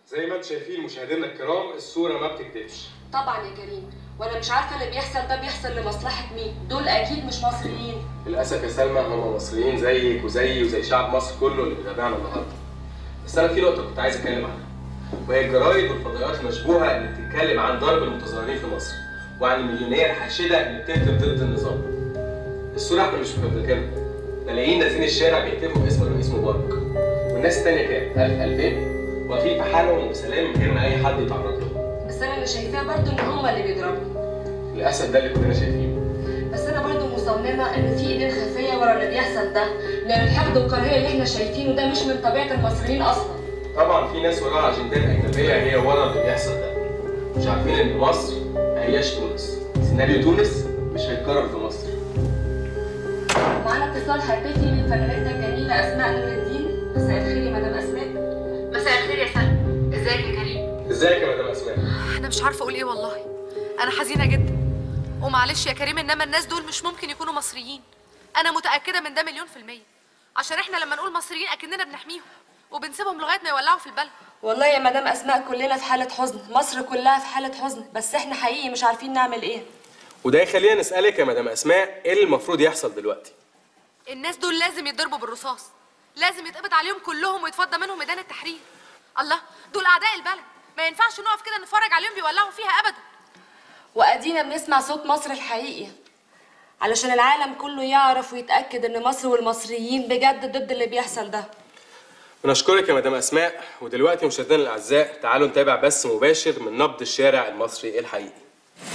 زي ما انتم شايفين مشاهدينا الكرام الصوره ما بتكذبش طبعا يا كريم وانا مش عارفه اللي بيحصل ده بيحصل لمصلحه مين دول اكيد مش مصريين للاسف يا سلمى هم مصريين زيك وزيي وزي شعب مصر كله اللي بيتابعنا النهارده بس انا في نقطه كنت عايز اتكلم عنها وهي الجرايد والفضائيات المشبوهه اللي بتتكلم عن ضرب المتظاهرين في مصر وعن المليونيه الحاشده اللي بتهتف ضد النظام الصوره احنا مش مفبركينها ملايين نازلين الشارع بيهتفوا باسم الرئيس مبارك والناس التانية كام؟ 1000 2000 واقفين في حالهم وسلام من غير ما اي حد يتعرض لهم بس انا اللي شايفاه برضو ان هم اللي بيضربوا للاسف ده اللي كلنا شايفينه بس انا برضو مصممه ان في ايدين خفيه ورا اللي بيحصل ده لان الحقد والكراهيه اللي احنا شايفينه ده مش من طبيعه المصريين اصلا طبعا في ناس وراها اجندات اجنبيه هي ورا اللي بيحصل ده مش عارفين ان مصر ما هياش تونس سيناريو تونس مش هيتكرر في مصر معانا اتصال هاتفي من فنانتنا الجميله اسماء نور الدين مساء الخير يا مدام اسماء مساء الخير يا سلمى ازيك يا كريم ازيك يا مدام اسماء انا مش عارفه اقول ايه والله انا حزينه جدا ومعلش يا كريم انما الناس دول مش ممكن يكونوا مصريين انا متاكده من ده مليون في الميه عشان احنا لما نقول مصريين اكننا بنحميهم وبنسيبهم لغايه ما يولعوا في البلد والله يا مدام اسماء كلنا في حاله حزن مصر كلها في حاله حزن بس احنا حقيقي مش عارفين نعمل ايه وده يخلينا نسالك يا مدام اسماء ايه اللي المفروض يحصل دلوقتي الناس دول لازم يتضربوا بالرصاص لازم يتقبض عليهم كلهم ويتفضى منهم ميدان التحرير الله دول اعداء البلد ما ينفعش نقف كده نتفرج عليهم بيولعوا فيها ابدا وادينا بنسمع صوت مصر الحقيقي علشان العالم كله يعرف ويتاكد ان مصر والمصريين بجد ضد اللي بيحصل ده بنشكرك يا مدام اسماء ودلوقتي مشاهدينا الاعزاء تعالوا نتابع بث مباشر من نبض الشارع المصري الحقيقي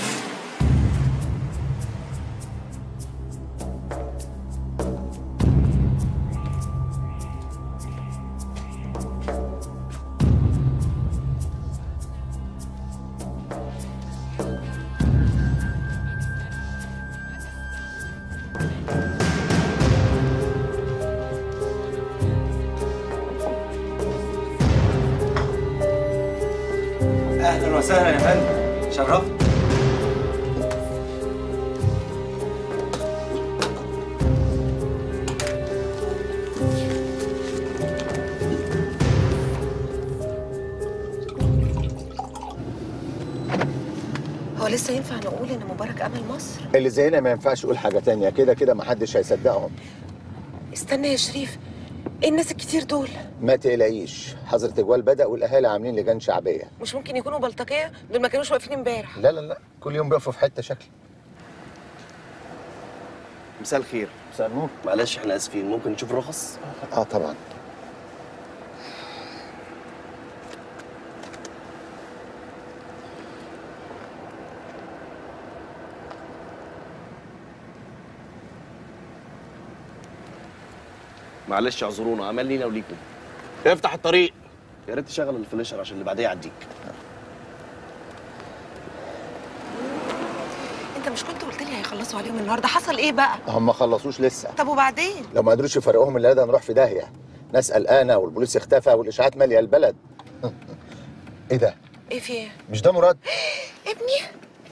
اهلا وسهلا يا فندم شرفت هو لسه ينفع نقول ان مبارك امل مصر اللي زينا ما ينفعش يقول حاجة تانية كده كده محدش هيصدقهم استنى يا شريف ايه الناس الكتير دول ما تقلقيش حظر تجوال بدأ والأهالي عاملين لجان شعبية مش ممكن يكونوا بلطجيه دول ما كانوش واقفين امبارح لا لا لا كل يوم بيقفوا في حتة شكل مساء الخير مساء النور معلش احنا اسفين ممكن نشوف رخص اه طبعا معلش اعذرونا عمل لينا وليكم افتح الطريق يا ريت تشغل الفلاشر عشان اللي بعديه يعديك انت مش كنت قلت لي هيخلصوا عليهم النهارده حصل ايه بقى هم ما خلصوش لسه طب وبعدين لو ما قدروش يفرقوهم اللي ده نروح في داهية ناس قلقانة والبوليس اختفى والإشاعات مالية البلد ايه ده؟ ايه في ايه مش ده مراد؟ ابني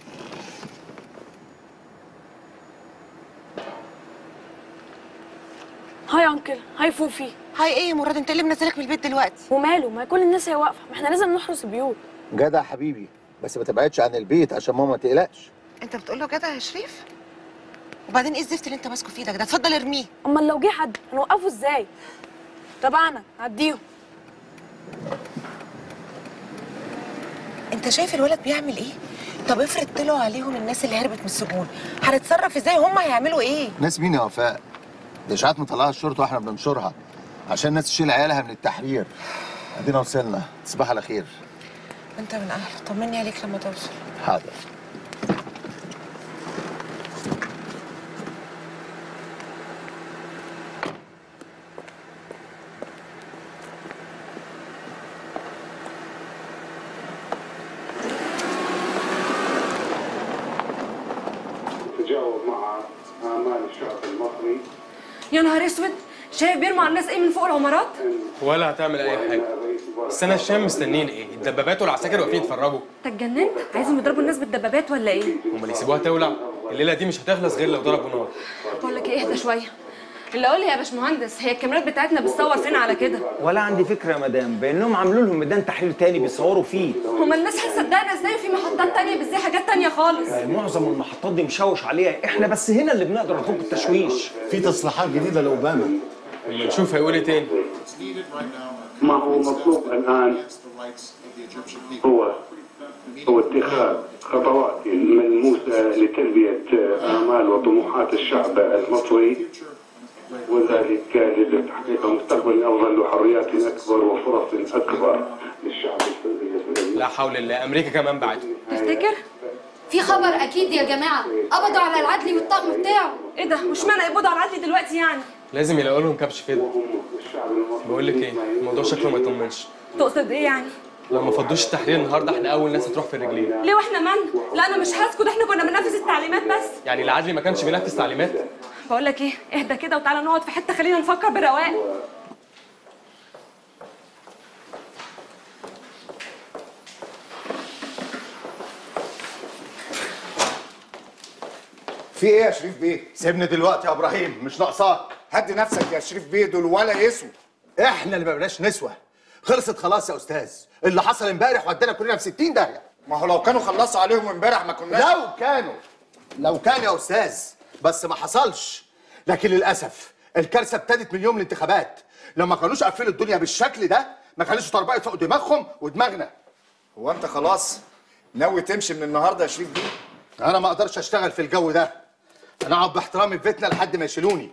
هاي انكل هاي فوفي هاي ايه يا مراد انت اللي منزلك من البيت دلوقتي وماله ما كل الناس هي واقفه ما احنا لازم نحرس البيوت جدع حبيبي بس ما تبعدش عن البيت عشان ماما ما تقلقش انت بتقول له كده يا شريف وبعدين ايه الزفت اللي انت ماسكه في ايدك ده اتفضل ارميه اما لو جه حد هنوقفه ازاي تبعنا عديهم انت شايف الولد بيعمل ايه طب افرض طلعوا عليهم الناس اللي هربت من السجون هنتصرف ازاي هم هيعملوا ايه ناس مين يا وفاء؟ دي اشاعات مطلعها الشرطه واحنا بننشرها عشان الناس تشيل عيالها من التحرير ادينا وصلنا تصبح على خير انت من اهله طمني عليك لما توصل حاضر تجاوب مع آمال الشعب المصري يا نهار اسود شايف بيرموا على الناس ايه من فوق العمارات ولا هتعمل اي حاجه بس انا الشام مستنيين ايه الدبابات والعساكر واقفين يتفرجوا انت اتجننت عايزهم يضربوا الناس بالدبابات ولا ايه هم اللي يسيبوها تولع الليله دي مش هتخلص غير لو ضربوا نار بقول لك ايه اهدى شويه اللي اقول لي يا باشمهندس هي الكاميرات بتاعتنا بتصور فين على كده ولا عندي فكره يا مدام بانهم عملوا لهم ميدان تحرير تاني بيصوروا فيه هما الناس هتصدقنا ازاي في محطات تانية بس دي حاجات تانية خالص معظم المحطات دي مشوش عليها احنا بس هنا اللي بنقدر نفك التشويش في تصريحات جديده لاوباما لما نشوف هيقول ايه تاني ما هو مطلوب الآن هو هو اتخاذ خطوات ملموسة لتلبية آمال وطموحات الشعب المصري وذلك لتحقيق مستقبل أفضل وحريات أكبر وفرص أكبر للشعب المصري لا حول الله امريكا كمان بعته تفتكر في خبر اكيد يا جماعه قبضوا على العدلي والطقم بتاعه ايه ده مش معنى يقبضوا على العدلي دلوقتي يعني لازم يلاقوا لهم كبش فدا الشعب المصري بقول لك ايه الموضوع شكله ما يطمنش تقصد ايه يعني لو ما فضوش التحرير النهارده احنا اول ناس هتروح في الرجلين ليه واحنا من لا انا مش هسكت احنا كنا بننفذ التعليمات بس يعني العدلي ما كانش بينفذ تعليمات بقول لك ايه اهدى كده وتعالى نقعد في حته خلينا نفكر برواق في ايه يا شريف بيه؟ سيبني دلوقتي يا ابراهيم مش ناقصاك هدي نفسك يا شريف بيه دول ولا يسوا احنا اللي ما بقناش نسوه خلصت خلاص يا استاذ اللي حصل امبارح ودانا كلنا في 60 داهيه ما هو لو كانوا خلصوا عليهم امبارح ما كناش لو كانوا لو كان يا استاذ بس ما حصلش لكن للاسف الكارثه ابتدت من يوم الانتخابات لما كانوش قافلين الدنيا بالشكل ده ما كانوش طربقت فوق دماغهم ودماغنا هو انت خلاص ناوي تمشي من النهارده يا شريف بيه؟ انا ما اقدرش اشتغل في الجو ده انا اقعد باحترامي في بيتنا لحد ما يشيلوني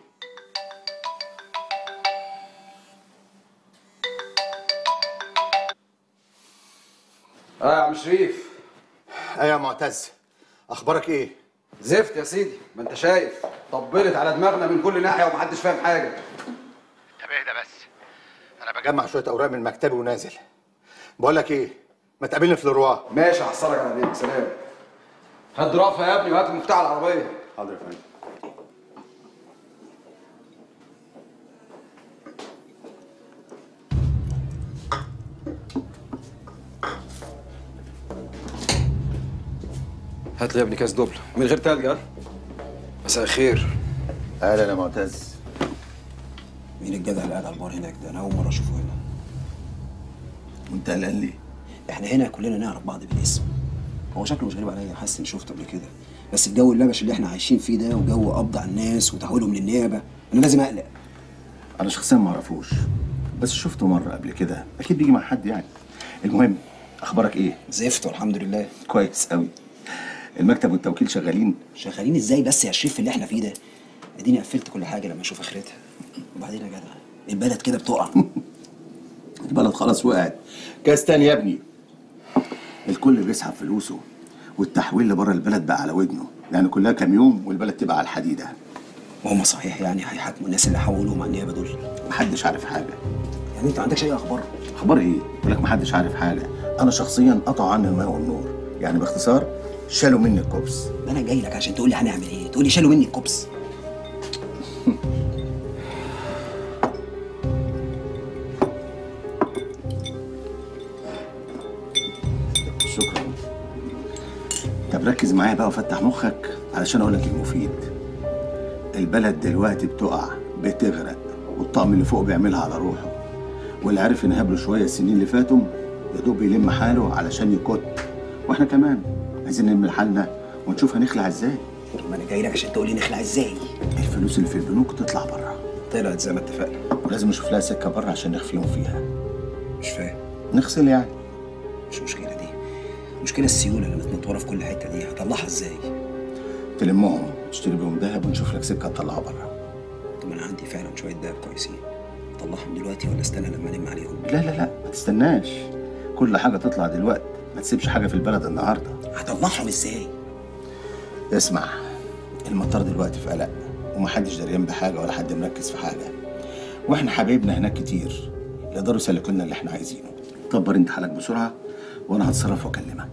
اه يا عم شريف ايه يا معتز اخبارك ايه زفت يا سيدي ما انت شايف طبلت على دماغنا من كل ناحيه ومحدش فاهم حاجه طب اهدى بس انا بجمع شويه اوراق من مكتبي ونازل بقول لك ايه ما تقابلني في الروا ماشي هحصلك على ايديك سلام هات رافع يا ابني وهات مفتاح العربيه حاضر يا فندم هات لي يا ابني كاس دوبل من غير تلج ها مساء الخير اهلا يا معتز مين الجدع اللي قاعد على البار هناك ده انا اول مره اشوفه هنا وانت قلقان ليه احنا هنا كلنا نعرف بعض بالاسم هو شكله مش غريب عليا حاسس اني شفته قبل كده بس الجو اللبش اللي احنا عايشين فيه ده وجو قبض على الناس وتحويلهم للنيابه انا لازم اقلق انا شخصيا ما اعرفوش بس شفته مره قبل كده اكيد بيجي مع حد يعني المهم اخبارك ايه زفت والحمد لله كويس قوي المكتب والتوكيل شغالين شغالين ازاي بس يا شريف في اللي احنا فيه ده اديني قفلت كل حاجه لما اشوف اخرتها وبعدين يا جدع البلد كده بتقع البلد خلاص وقعت كاس تاني يا ابني الكل بيسحب فلوسه والتحويل اللي بره البلد بقى على ودنه يعني كلها كام يوم والبلد تبقى على الحديده وهم صحيح يعني هيحاكموا الناس اللي حولوهم على النيابه دول محدش عارف حاجه يعني انت ما عندكش اي اخبار اخبار ايه بقول لك محدش عارف حاجه انا شخصيا قطعوا عني الماء والنور يعني باختصار شالوا مني الكوبس ما انا جاي لك عشان تقول لي هنعمل ايه تقول لي شالوا مني الكوبس شكرا طب ركز معايا بقى وفتح مخك علشان اقول لك المفيد البلد دلوقتي بتقع بتغرق والطقم اللي فوق بيعملها على روحه واللي عارف ينهب له شويه السنين اللي فاتوا يا دوب يلم حاله علشان يكت واحنا كمان عايزين نلم حالنا ونشوف هنخلع ازاي ما انا جاي لك عشان تقول لي نخلع ازاي الفلوس اللي في البنوك تطلع بره طلعت زي ما اتفقنا ولازم نشوف لها سكه بره عشان نخفيهم فيها مش فاهم نغسل يعني مش مشكله دي المشكله السيوله اللي متنطوره في كل حته دي هطلعها ازاي تلمهم تشتري بيهم ذهب ونشوف لك سكه تطلعها بره طب انا عندي فعلا شويه دهب كويسين اطلعهم دلوقتي ولا استنى لما انم عليهم لا لا لا ما تستناش كل حاجه تطلع دلوقتي ما تسيبش حاجه في البلد النهارده هطلعهم ازاي اسمع المطار دلوقتي في قلق ومحدش دريان بحاجه ولا حد مركز في حاجه واحنا حبايبنا هناك كتير يقدروا يسلكوا لنا اللي احنا عايزينه كبر انت حالك بسرعه وانا هتصرف واكلمك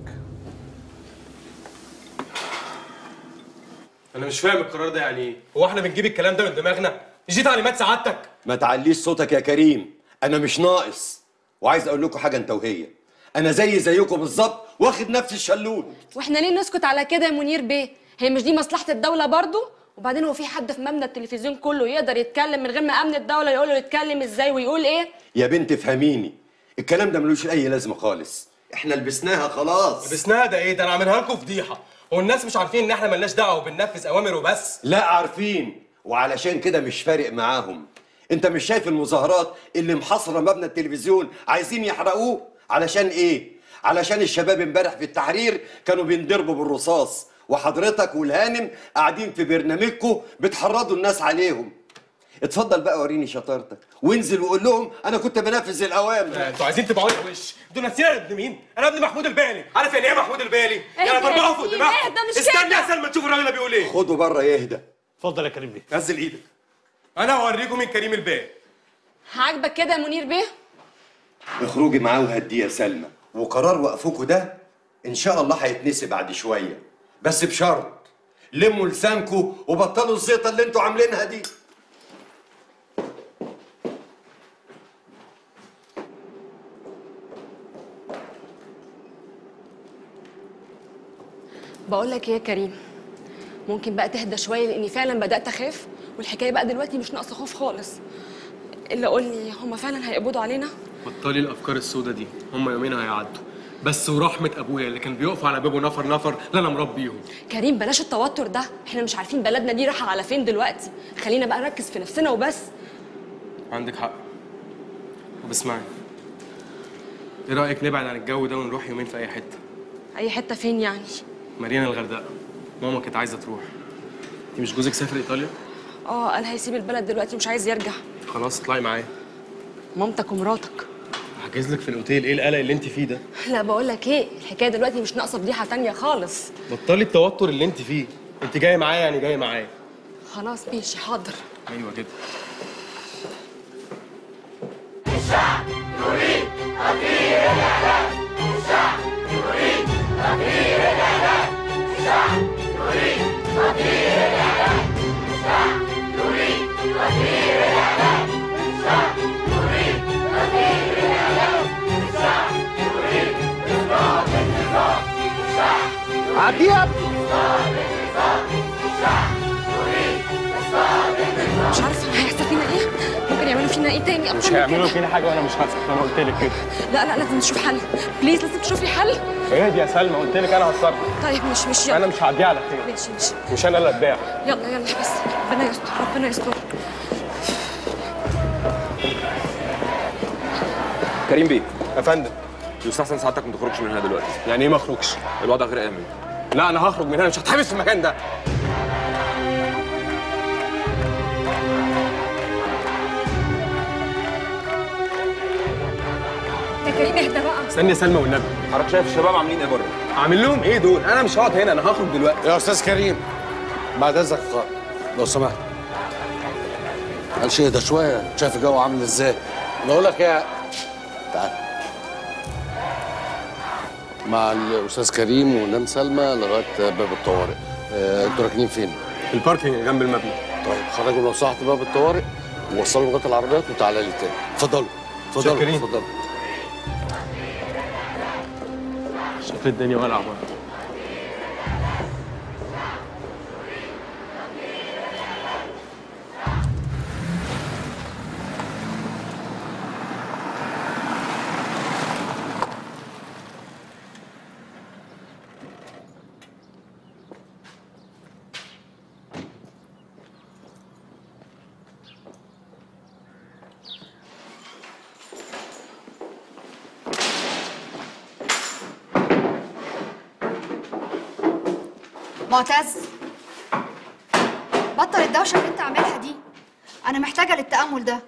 انا مش فاهم القرار ده يعني ايه هو احنا بنجيب الكلام ده من دماغنا مش دي تعليمات سعادتك ما تعليش صوتك يا كريم انا مش ناقص وعايز اقول لكم حاجه انت وهي انا زي زيكم بالظبط واخد نفس الشلول واحنا ليه نسكت على كده يا منير بيه هي مش دي مصلحه الدوله برضو وبعدين هو في حد في مبنى التلفزيون كله يقدر يتكلم من غير ما امن الدوله يقول له يتكلم ازاي ويقول ايه يا بنت فهميني الكلام ده ملوش اي لازمه خالص احنا لبسناها خلاص لبسناها ده ايه ده انا عاملها لكم فضيحه هو الناس مش عارفين ان احنا ملناش دعوه وبننفذ اوامر وبس لا عارفين وعلشان كده مش فارق معاهم انت مش شايف المظاهرات اللي محاصره مبنى التلفزيون عايزين يحرقوه علشان ايه علشان الشباب امبارح في التحرير كانوا بينضربوا بالرصاص وحضرتك والهانم قاعدين في برنامجكم بتحرضوا الناس عليهم اتفضل بقى وريني شطارتك وانزل وقول لهم انا كنت بنفذ الاوامر انتوا عايزين تبقوا لي وش انتوا ناسيين أنا ابن مين انا ابن محمود البالي عارف يعني ايه محمود البالي يعني طبقوا فوق دماغكم اهدى، مش استنى كده. يا سلمى تشوف الراجل ده بيقول ايه خده بره يهدى اتفضل يا كريم بيه نزل ايدك انا هوريكم مين كريم البالي عاجبك كده يا منير بيه اخرجي معاه وهديه يا سلمى وقرار وقفكوا ده ان شاء الله هيتنسي بعد شويه بس بشرط لموا لسانكوا وبطلوا الزيطه اللي انتوا عاملينها دي بقول لك ايه يا كريم ممكن بقى تهدى شويه لاني فعلا بدات اخاف والحكايه بقى دلوقتي مش ناقصه خوف خالص الا قول لي هما فعلا هيقبضوا علينا بطلي الافكار السوداء دي هم يومين هيعدوا بس ورحمه ابويا اللي كان بيقف على بابه نفر نفر لا انا مربيهم كريم بلاش التوتر ده احنا مش عارفين بلدنا دي رايحه على فين دلوقتي خلينا بقى نركز في نفسنا وبس عندك حق طب اسمعي ايه رايك نبعد عن الجو ده ونروح يومين في اي حته اي حته فين يعني مارينا الغردقه ماما كانت عايزه تروح انت مش جوزك سافر ايطاليا اه قال هيسيب البلد دلوقتي مش عايز يرجع خلاص اطلعي معايا مامتك ومراتك هحجز لك في الاوتيل ايه القلق اللي انت فيه ده لا بقول لك ايه الحكايه دلوقتي مش ناقصه فضيحه تانية خالص بطلي التوتر اللي انت فيه انت جايه معايا يعني جايه معايا خلاص ماشي حاضر ايوه كده عديها مش عارفه هيحصل فينا ايه ممكن يعملوا فينا ايه تاني اكتر مش من هيعملوا كده فينا حاجه وانا مش هسكت انا قلت لك كده لا لا لازم نشوف حل بليز لازم تشوف لي حل اهدي يا سلمى قلت لك انا هتصرف طيب مش مش يلا انا مش هعديها على خير ماشي ماشي مش انا اللي اتباع يلا يلا بس ربنا يستر ربنا يستر كريم بيه يا فندم يستحسن سعادتك ما تخرجش من هنا دلوقتي يعني ايه ما اخرجش الوضع غير امن لا انا هخرج من هنا مش هتحبس في المكان ده يا كريم اهدى بقى استني يا سلمى والنبي حضرتك شايف الشباب عاملين ايه بره عامل لهم ايه دول انا مش هقعد هنا انا هخرج دلوقتي يا استاذ كريم بعد اذنك لو سمحت معلش اهدى شويه شايف الجو عامل ازاي بقول لك يا تعال مع الاستاذ كريم ونام سلمى لغايه باب الطوارئ آه، انتوا راكنين فين؟ في الباركينج جنب المبنى طيب خرجوا لو سمحت باب الطوارئ ووصلوا لغايه العربيات وتعالى لي تاني اتفضلوا اتفضلوا شاكرين. اتفضلوا شكل الدنيا ولع بره معتز بطل الدوشه اللي انت عاملها دي انا محتاجه للتامل ده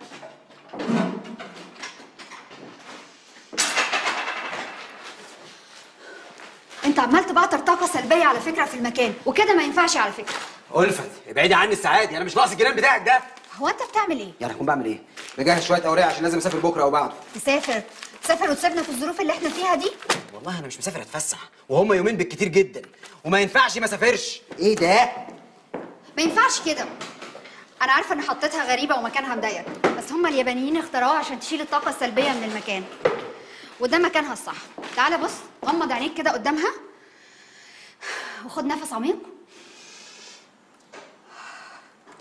انت عمال تبعتر طاقه سلبيه على فكره في المكان وكده ما ينفعش على فكره ألفت ابعدي عني الساعات انا مش ناقص الجنان بتاعك ده هو انت بتعمل ايه يعني هكون بعمل ايه بجهز شويه اوراق عشان لازم اسافر بكره او بعده تسافر تسافر وتسيبنا في الظروف اللي احنا فيها دي والله انا مش مسافر اتفسح وهم يومين بالكتير جدا وما ينفعش ما اسافرش ايه ده ما ينفعش كده انا عارفه ان حطيتها غريبه ومكانها مضايقك بس هم اليابانيين اخترعوها عشان تشيل الطاقه السلبيه من المكان وده مكانها الصح تعالى بص غمض عينيك كده قدامها وخد نفس عميق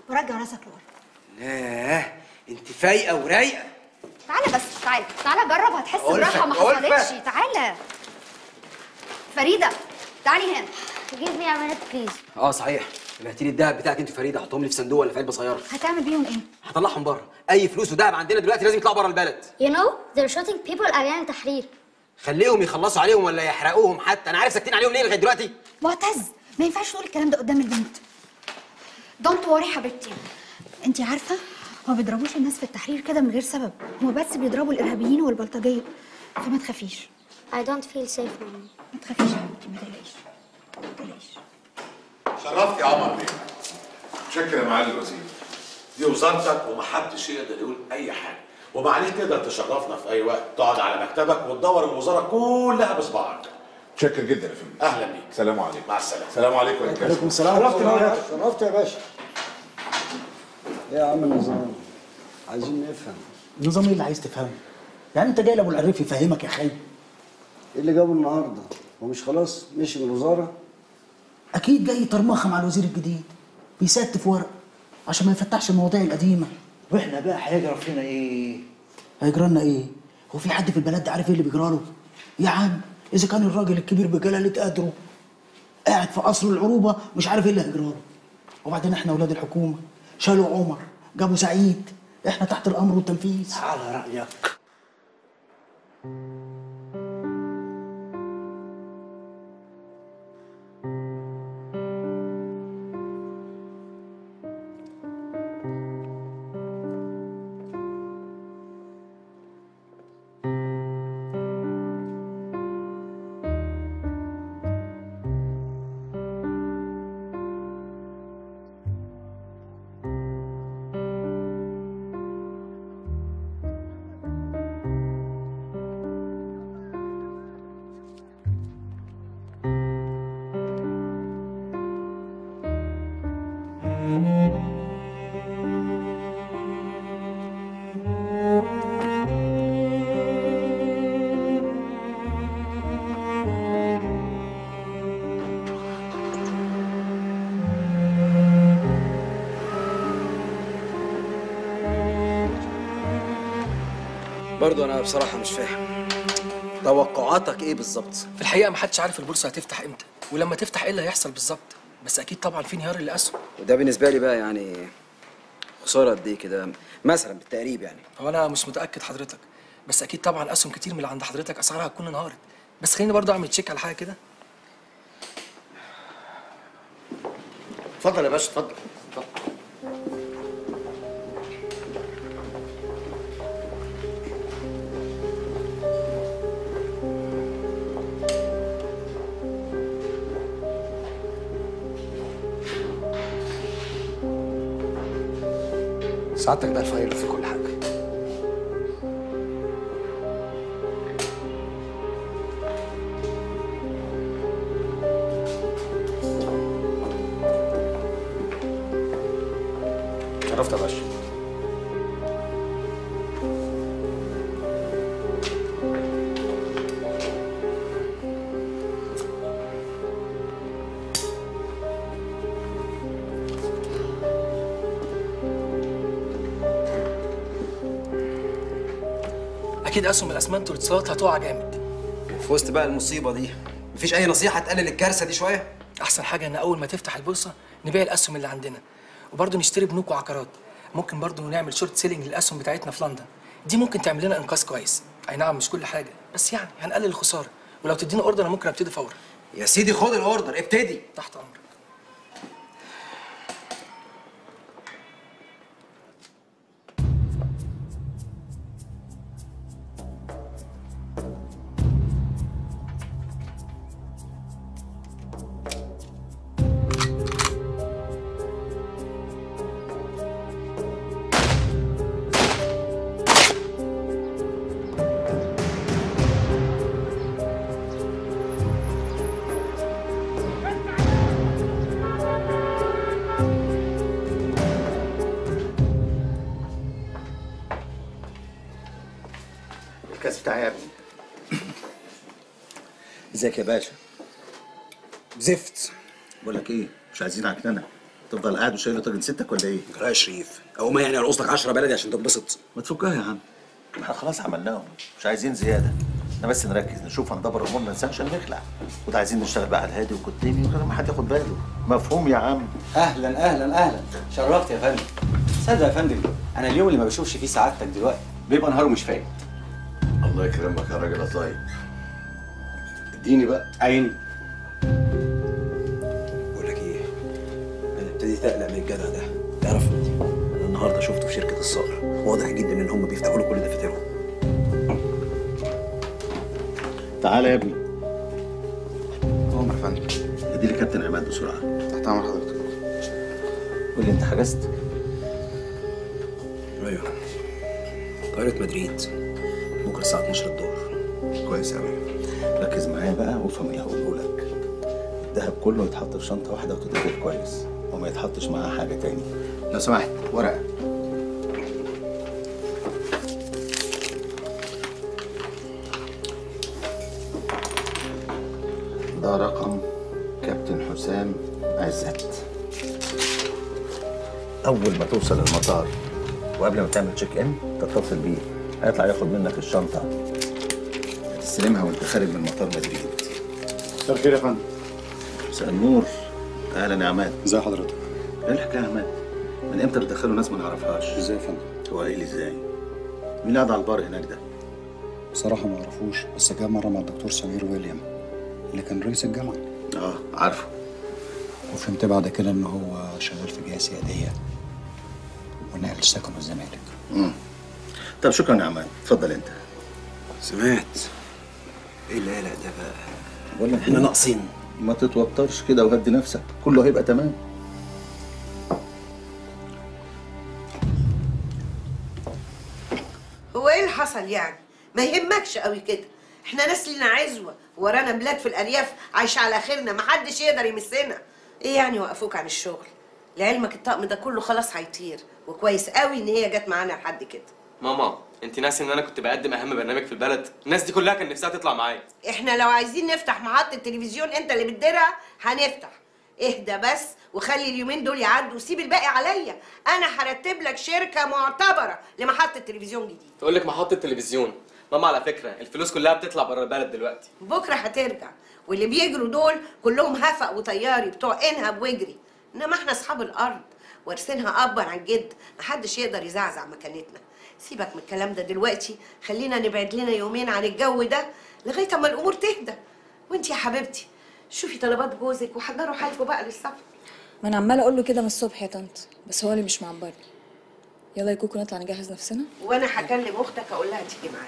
ورجع راسك لورا لا انت فايقه ورايقه تعالى بس تعالى تعالى جرب هتحس ألفة، براحه ما ألفة. حصلتش تعالى فريده تعالي هنا جيب لي عملت بليز اه صحيح بعتي لي الدهب بتاعك انت فريده حطهم لي في صندوق ولا في علبه صغيره هتعمل بيهم ايه هطلعهم بره اي فلوس ودهب عندنا دلوقتي لازم يطلعوا بره البلد You know they're shooting people أعيان تحرير خليهم يخلصوا عليهم ولا يحرقوهم حتى انا عارف ساكتين عليهم ليه لغايه دلوقتي معتز ما ينفعش تقول الكلام ده قدام البنت دونت وري حبيبتي انت عارفه هو ما بيضربوش الناس في التحرير كده من غير سبب هما بس بيضربوا الارهابيين والبلطجيه فما تخافيش I don't feel safe mom ما تخافيش يا حبيبتي ما تقلقيش ما تقلقيش شرفت يا عمر بيه شكرا يا معالي الوزير دي وزارتك ومحدش يقدر يقول اي حاجه ومعلش تقدر تشرفنا في اي وقت تقعد على مكتبك وتدور الوزاره كلها بصباعك شكر جدا يا فندم اهلا بيك سلام عليكم مع السلامه سلام عليكم يا كابتن. عليكم السلام شرفت ورحمة الله يا وبركاته. شرفت يا باشا ايه يا عم النظام عايزين نفهم النظام ايه اللي عايز تفهمه؟ يعني انت جاي لابو العريف يفهمك يا خي ايه اللي جابه النهارده هو مش خلاص مشي من الوزاره اكيد جاي يطرمخ مع الوزير الجديد بيستف ورق عشان ما يفتحش المواضيع القديمه واحنا بقى هيجرى فينا ايه؟ هيجرى لنا ايه؟ هو في حد في البلد ده عارف ايه اللي بيجرى له؟ يا عم اذا كان الراجل الكبير بجلاله قدره قاعد في قصر العروبه مش عارف ايه اللي هيجرى له وبعدين احنا اولاد الحكومه شالوا عمر جابوا سعيد احنا تحت الامر والتنفيذ على رايك برضو انا بصراحه مش فاهم توقعاتك ايه بالظبط في الحقيقه ما حدش عارف البورصه هتفتح امتى ولما تفتح ايه اللي هيحصل بالظبط بس اكيد طبعا في انهيار للاسهم وده بالنسبه لي بقى يعني خساره قد ايه كده مثلا بالتقريب يعني هو انا مش متاكد حضرتك بس اكيد طبعا اسهم كتير من اللي عند حضرتك اسعارها هتكون انهارت بس خليني برضه اعمل تشيك على حاجه كده اتفضل يا باشا اتفضل اتفضل سعادتك ده الفايل في كل حاجه شرفت يا باشا اكيد اسهم الاسمنت والاتصالات هتقع جامد في وسط بقى المصيبه دي مفيش اي نصيحه تقلل الكارثه دي شويه احسن حاجه ان اول ما تفتح البورصه نبيع الاسهم اللي عندنا وبرضه نشتري بنوك وعقارات ممكن برضه نعمل شورت سيلينج للاسهم بتاعتنا في لندن دي ممكن تعمل لنا انقاذ كويس اي نعم مش كل حاجه بس يعني هنقلل الخساره ولو تدينا اوردر انا ممكن ابتدي فورا يا سيدي خد الاوردر ابتدي تحت امرك الكاس بتاعي يا ابني ازيك يا باشا زفت بقول لك ايه مش عايزين عكننه تفضل قاعد وشايل طاجن ستك ولا ايه؟ يا شريف او ما يعني ارقص لك 10 بلدي عشان تنبسط ما تفكها يا عم احنا خلاص عملناهم مش عايزين زياده احنا بس نركز نشوف هندبر امورنا ازاي عشان نخلع وده عايزين نشتغل بقى على الهادي وكتيبي من غير ما حد ياخد باله مفهوم يا عم اهلا اهلا اهلا شرفت يا فندم صدق يا فندم انا اليوم اللي ما بشوفش فيه سعادتك دلوقتي بيبقى نهاره مش فايت الله يكرمك يا راجل يا طيب اديني بقى عيني بقول لك ايه انا ابتديت اقلق من الجدع ده تعرف انا النهارده شفته في شركه الصقر واضح جدا ان هم بيفتحوا له كل دفاترهم تعالى يا ابني عمر يا فندم ادي لي كابتن عماد بسرعه تحت امر حضرتك قول لي انت حجزت ايوه طائره مدريد بكره الساعه 12 الظهر كويس قوي ركز معايا بقى وافهم اللي هقوله لك الذهب كله يتحط في شنطه واحده وتتقفل كويس وما يتحطش معاها حاجه تاني لو سمحت ورقه ده رقم كابتن حسام عزت اول ما توصل المطار وقبل ما تعمل تشيك ان تتصل بيه هيطلع ياخد منك الشنطه تستلمها وانت خارج من مطار مدريد مساء الخير يا فندم مساء النور اهلا يا عماد ازي حضرتك؟ ايه الحكايه يا عماد؟ من امتى بتدخلوا ناس ما نعرفهاش؟ ازاي يا فندم؟ هو قايل ازاي؟ مين اللي قاعد على البار هناك ده؟ بصراحة ما اعرفوش بس جه مرة مع الدكتور سمير ويليام اللي كان رئيس الجامعة اه عارفه وفهمت بعد كده ان هو شغال في جهة سيادية ونقل سكنه الزمالك امم طب شكرا يا عماد اتفضل انت سمعت ايه اللي قلق ده بقى بقول لك احنا ناقصين ما تتوترش كده وهدي نفسك كله هيبقى تمام هو ايه اللي حصل يعني؟ ما يهمكش قوي كده احنا ناس لينا عزوه ورانا بلاد في الارياف عايشه على خيرنا محدش يقدر يمسنا ايه يعني وقفوك عن الشغل لعلمك الطقم ده كله خلاص هيطير وكويس قوي ان هي جت معانا لحد كده ماما انت ناسي ان انا كنت بقدم اهم برنامج في البلد الناس دي كلها كان نفسها تطلع معايا احنا لو عايزين نفتح محطه تلفزيون انت اللي بتديرها هنفتح اهدى بس وخلي اليومين دول يعدوا وسيب الباقي عليا انا هرتب لك شركه معتبره لمحطه تلفزيون جديد تقول لك محطه تلفزيون ماما على فكره الفلوس كلها بتطلع بره البلد دلوقتي بكره هترجع واللي بيجروا دول كلهم هفق وطياري بتوع انهب واجري انما احنا اصحاب الارض وارثينها ابا عن جد محدش يقدر يزعزع مكانتنا سيبك من الكلام ده دلوقتي خلينا نبعد لنا يومين عن الجو ده لغايه اما الامور تهدى وانت يا حبيبتي شوفي طلبات جوزك وحضروا حالكم بقى للسفر ما انا عماله اقول له كده من الصبح يا طنط بس هو اللي مش معبرني يلا يا كوكو نطلع نجهز نفسنا وانا هكلم اختك اقول لها تيجي معايا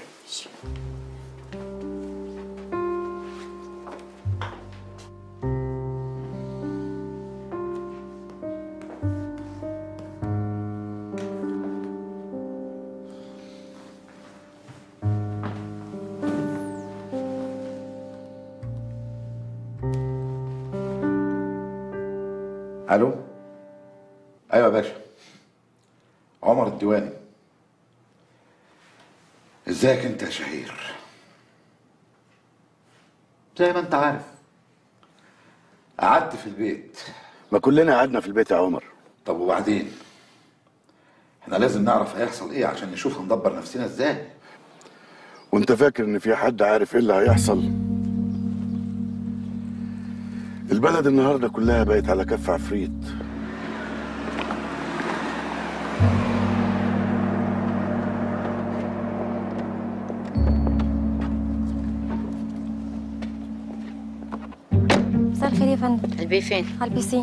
الو ايوه يا باشا عمر الديواني ازيك انت يا شهير زي ما انت عارف قعدت في البيت ما كلنا قعدنا في البيت يا عمر طب وبعدين احنا لازم نعرف هيحصل ايه عشان نشوف هندبر نفسنا ازاي وانت فاكر ان في حد عارف ايه اللي هيحصل البلد النهارده كلها بقت على كف عفريت مساء الخير يا فندم البي فين؟ على البيسين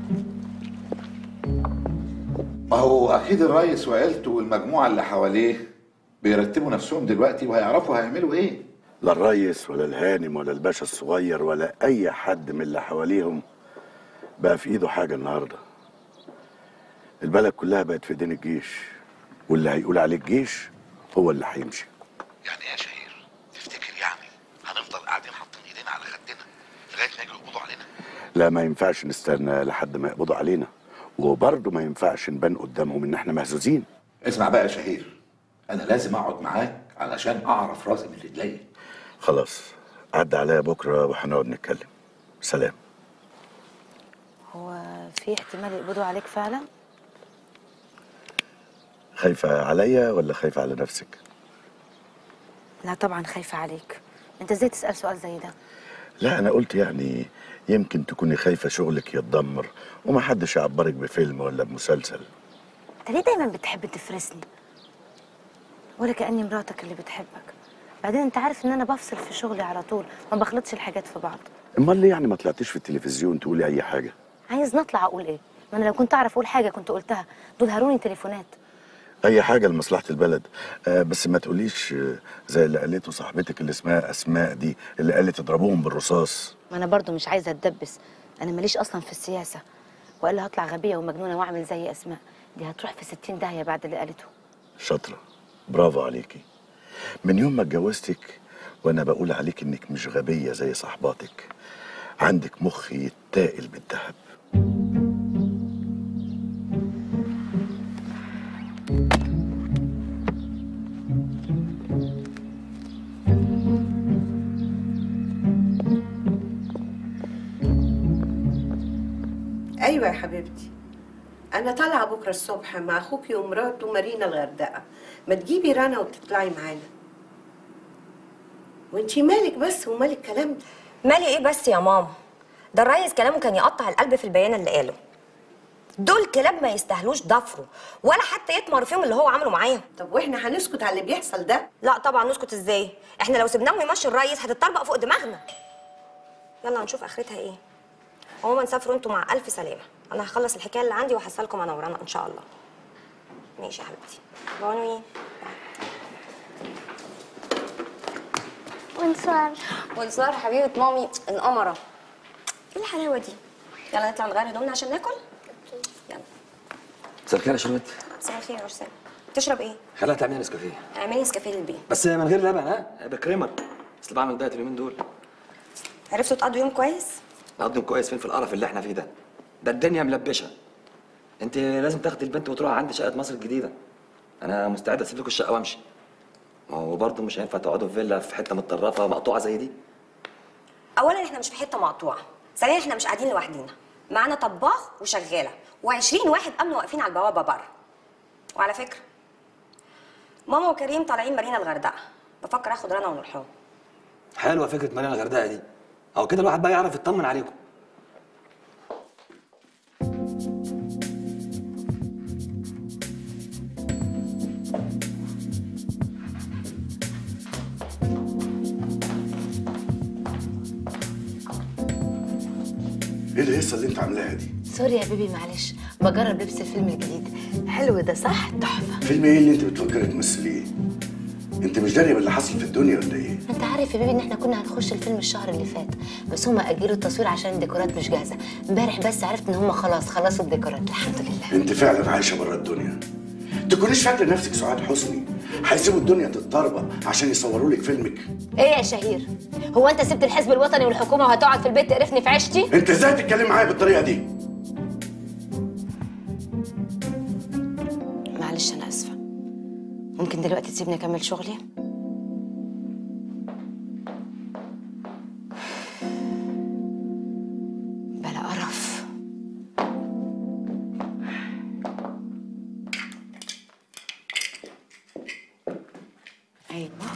ما هو اكيد الريس وعيلته والمجموعه اللي حواليه بيرتبوا نفسهم دلوقتي وهيعرفوا هيعملوا ايه لا الريس ولا الهانم ولا الباشا الصغير ولا اي حد من اللي حواليهم بقى في ايده حاجه النهارده البلد كلها بقت في ايدين الجيش واللي هيقول عليه الجيش هو اللي هيمشي يعني ايه يا شهير تفتكر يعني هنفضل قاعدين حاطين ايدينا على خدنا لغايه ما يجوا يقبضوا علينا لا ما ينفعش نستنى لحد ما يقبضوا علينا وبرضه ما ينفعش نبان قدامهم ان احنا مهزوزين اسمع بقى يا شهير انا لازم اقعد معاك علشان اعرف راسي من رجلي خلاص عدى عليا بكره وهنقعد نتكلم سلام هو في احتمال يقبضوا عليك فعلا خايفة عليا ولا خايفة على نفسك؟ لا طبعا خايفه عليك انت ازاي تسال سؤال زي ده لا أنا قلت يعني يمكن تكوني خايفة شغلك يتدمر ومحدش يعبرك بفيلم ولا بمسلسل انت ليه دايما بتحب تفرسني ولا كاني مراتك اللي بتحبك بعدين انت عارف ان انا بفصل في شغلي على طول ما بخلطش الحاجات في بعض امال ليه يعني ما طلعتيش في التلفزيون تقولي أي حاجة؟ عايز نطلع اقول ايه ما انا لو كنت اعرف اقول حاجه كنت قلتها دول هاروني تليفونات أي حاجة لمصلحة البلد آه بس ما تقوليش آه، زي اللي قالته صاحبتك اللي اسمها أسماء دي اللي قالت اضربوهم بالرصاص ما انا برضو مش عايزه اتدبس انا ماليش اصلا في السياسه والا هطلع غبيه ومجنونه واعمل زي اسماء دي هتروح في ستين داهيه بعد اللي قالته شاطرة برافو عليكي من يوم ما اتجوزتك وأنا بقول عليك إنك مش غبية زي صاحباتك عندك مخ يتاقل بالذهب ايوه يا حبيبتي انا طالعه بكره الصبح مع اخوكي ومراته مارينا الغردقه ما تجيبي رنا وتطلعي معانا وانتي مالك بس ومال الكلام ده مالي ايه بس يا ماما ده الريس كلامه كان يقطع القلب في البيان اللي قاله دول كلاب ما يستاهلوش ضفره ولا حتى يطمر فيهم اللي هو عمله معاهم طب واحنا هنسكت على اللي بيحصل ده لا طبعا نسكت ازاي احنا لو سيبناهم يمشوا الريس هتتطربق فوق دماغنا يلا هنشوف اخرتها ايه عموما سافروا انتوا مع الف سلامه انا هخلص الحكايه اللي عندي وهحصلكم انا ورانا ان شاء الله ماشي يا حبيبتي بونوي ونصار ونصار حبيبه مامي القمره ايه الحلاوه دي يلا نطلع نغير هدومنا عشان ناكل يلا مساء الخير يا شروت مساء الخير يا أستاذ تشرب ايه خليها تعملي نسكافيه اعملي نسكافيه للبيت بس من غير لبن ها بكريمر اصل بعمل دايت اليومين دول عرفتوا تقضوا يوم كويس نقضي كويس فين في القرف اللي احنا فيه ده ده الدنيا ملبشه انت لازم تاخدي البنت وتروحي عند شقه مصر الجديده انا مستعد اسيب لكم الشقه وامشي ما هو برضه مش هينفع تقعدوا في فيلا في حته متطرفه مقطوعه زي دي اولا احنا مش في حته مقطوعه ثانيا احنا مش قاعدين لوحدينا معانا طباخ وشغاله و20 واحد امن واقفين على البوابه بره وعلى فكره ماما وكريم طالعين مارينا الغردقه بفكر اخد رنا ونروح لهم حلوه فكره مارينا الغردقه دي او كده الواحد بقى يعرف يطمن عليكم إيه الهيصة اللي أنت عاملاها دي؟ سوري يا بيبي معلش بجرب لبس الفيلم الجديد حلو ده صح تحفه فيلم إيه اللي أنت بتفكري تمثليه؟ أنت مش دارية باللي حصل في الدنيا ولا إيه؟ انت عارف يا بيبي ان احنا كنا هنخش الفيلم الشهر اللي فات بس هما اجلوا التصوير عشان الديكورات مش جاهزه امبارح بس عرفت ان هما خلاص خلصوا الديكورات الحمد لله أنت فعلا عايشة بره الدنيا تكونيش فاكرة نفسك سعاد حسني هيسيبوا الدنيا تتطربق عشان يصوروا لك فيلمك ايه يا شهير هو انت سبت الحزب الوطني والحكومه وهتقعد في البيت تقرفني في عيشتي أنت إزاي تتكلم معايا بالطريقة دي؟ معلش انا اسفه ممكن دلوقتي تسيبني اكمل شغلي بلا قرف ايوه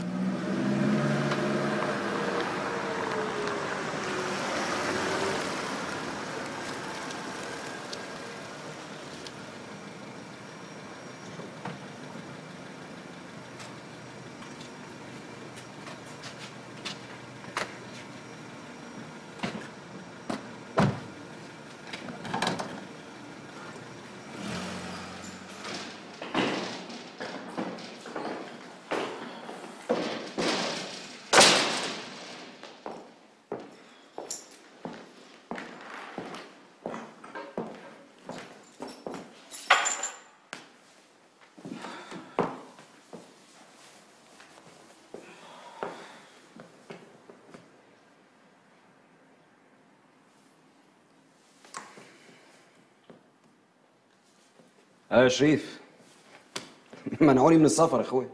اه يا شريف منعوني من السفر يا اخويا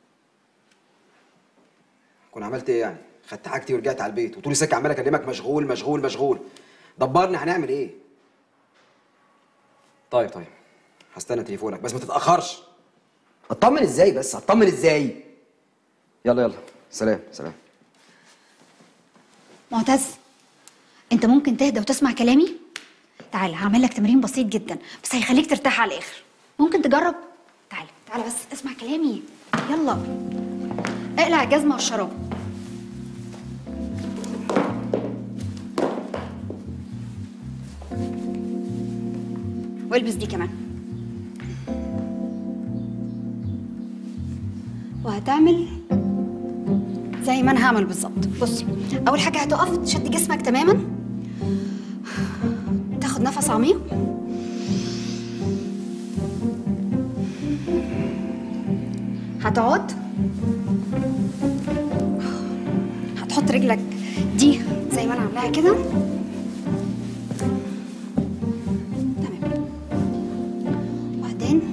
كنت عملت ايه يعني خدت حاجتي ورجعت على البيت وطول السكه عمال اكلمك مشغول مشغول مشغول دبرني هنعمل ايه طيب طيب هستنى تليفونك بس ما تتاخرش اطمن ازاي بس اطمن ازاي يلا يلا سلام سلام معتز انت ممكن تهدى وتسمع كلامي تعال هعمل لك تمرين بسيط جدا بس هيخليك ترتاح على الاخر ممكن تجرب تعال تعال بس اسمع كلامي يلا اقلع الجزمه والشراب والبس دي كمان وهتعمل زي ما انا هعمل بالظبط بصي اول حاجه هتقف تشد جسمك تماما تاخد نفس عميق هتقعد هتحط رجلك دي زي ما انا عاملاها كده تمام وبعدين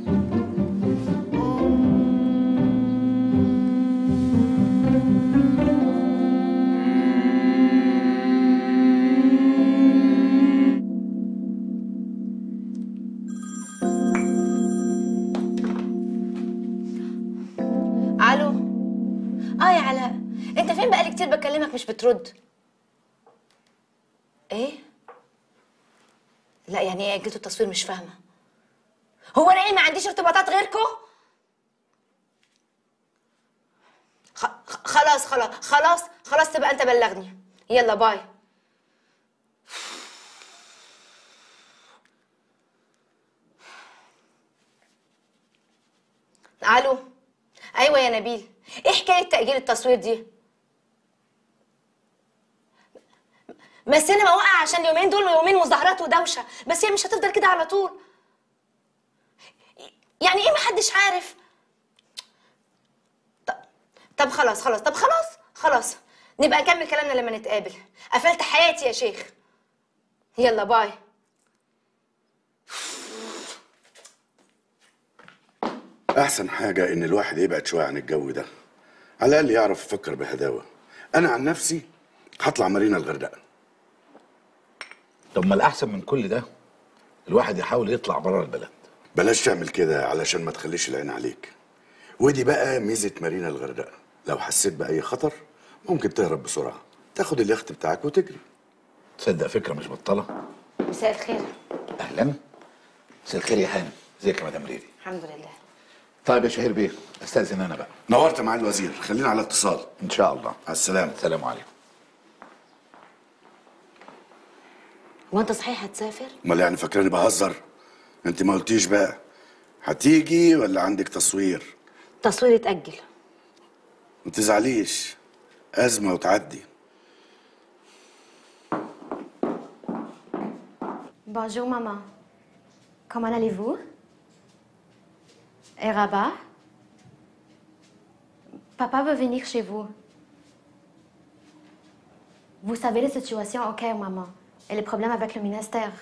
الو اه يا علاء انت فين بقالي كتير بكلمك مش بترد ايه لا يعني ايه اجلتوا التصوير مش فاهمه هو انا ايه ما عنديش ارتباطات غيركم خ- خ- خلاص خلاص خلاص خلاص تبقى انت بلغني يلا باي الو ايوه يا نبيل ايه حكايه تاجيل التصوير دي ما السينما وقع عشان اليومين دول يومين مظاهرات ودوشه بس هي مش هتفضل كده على طول يعني ايه محدش عارف طب, طب خلاص خلاص طب خلاص خلاص نبقى نكمل كلامنا لما نتقابل قفلت حياتي يا شيخ يلا باي احسن حاجه ان الواحد يبعد شويه عن الجو ده على الاقل يعرف يفكر بهداوه انا عن نفسي هطلع مارينا الغردقه طب ما الاحسن من كل ده الواحد يحاول يطلع بره البلد بلاش تعمل كده علشان ما تخليش العين عليك ودي بقى ميزه مارينا الغردقه لو حسيت باي خطر ممكن تهرب بسرعه تاخد اليخت بتاعك وتجري تصدق فكره مش بطاله مساء الخير اهلا مساء الخير يا هانم ازيك يا مدام ريري الحمد لله طيب يا شهير بيه استاذن انا بقى نورت مع الوزير خلينا على اتصال ان شاء الله على السلامه السلام عليكم هو انت صحيح هتسافر امال يعني فاكراني بهزر انت ما قلتيش بقى هتيجي ولا عندك تصوير تصوير اتاجل ما تزعليش ازمه وتعدي Bonjour maman. Comment allez-vous Et Rabat Papa veut venir chez vous. Vous savez la situation au Caire, maman, et les problèmes avec le ministère.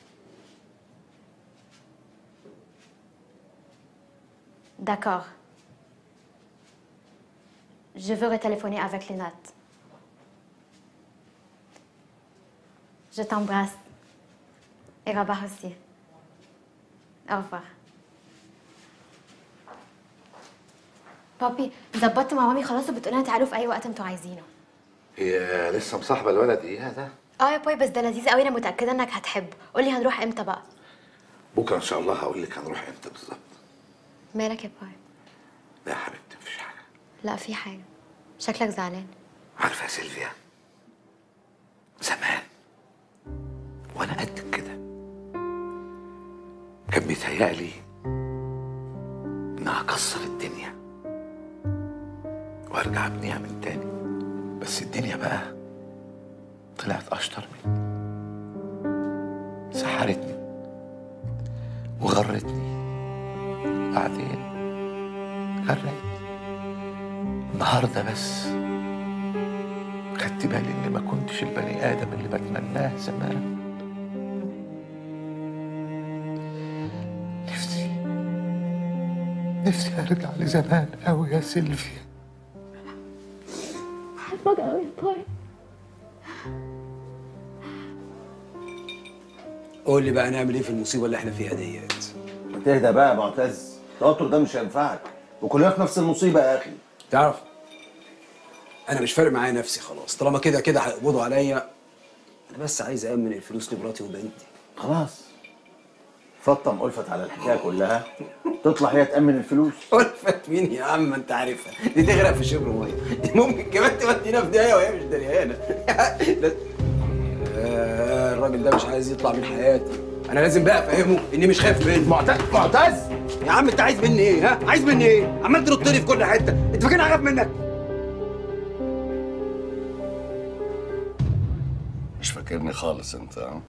D'accord. Je veux retéléphoner avec les notes. Je t'embrasse. Et Rabat aussi. Au revoir. بابي ظبطت مع مامي خلاص وبتقولنا تعالوا في اي وقت انتوا عايزينه هي لسه مصاحبه الولد ايه هذا اه يا باي بس ده لذيذ قوي انا متاكده انك هتحب قولي هنروح امتى بقى بكره ان شاء الله هقول لك هنروح امتى بالظبط مالك يا باي لا يا حبيبتي مفيش حاجه لا في حاجه شكلك زعلان عارفه يا سيلفيا زمان وانا قد كده كان بيتهيألي ان هكسر الدنيا وارجع ابنيها من تاني بس الدنيا بقى طلعت اشطر مني سحرتني وغرتني بعدين غرقتني النهارده بس خدت بالي اني ما كنتش البني ادم اللي بتمناه زمان نفسي نفسي ارجع لزمان قوي يا سيلفيا بحبك قوي يا باي قول لي بقى نعمل ايه في المصيبه اللي احنا فيها ديت ما تهدى بقى يا معتز التوتر ده مش هينفعك وكلنا في نفس المصيبه يا اخي تعرف انا مش فارق معايا نفسي خلاص طالما كده كده هيقبضوا عليا انا بس عايز امن الفلوس لمراتي وبنتي خلاص فطم ألفت على الحكايه كلها تطلع هي تامن الفلوس ألفت مين يا عم انت عارفها دي تغرق في شبر ميه دي ممكن كمان تودينا في داهيه وهي مش دريانه لا- آه، الراجل ده مش عايز يطلع من حياتي انا لازم بقى افهمه اني مش خايف منه معتز معتز يا عم انت عايز مني ايه ها عايز مني ايه عمال تنط لي في كل حته انت فاكرني هخاف منك مش فاكرني خالص انت ها؟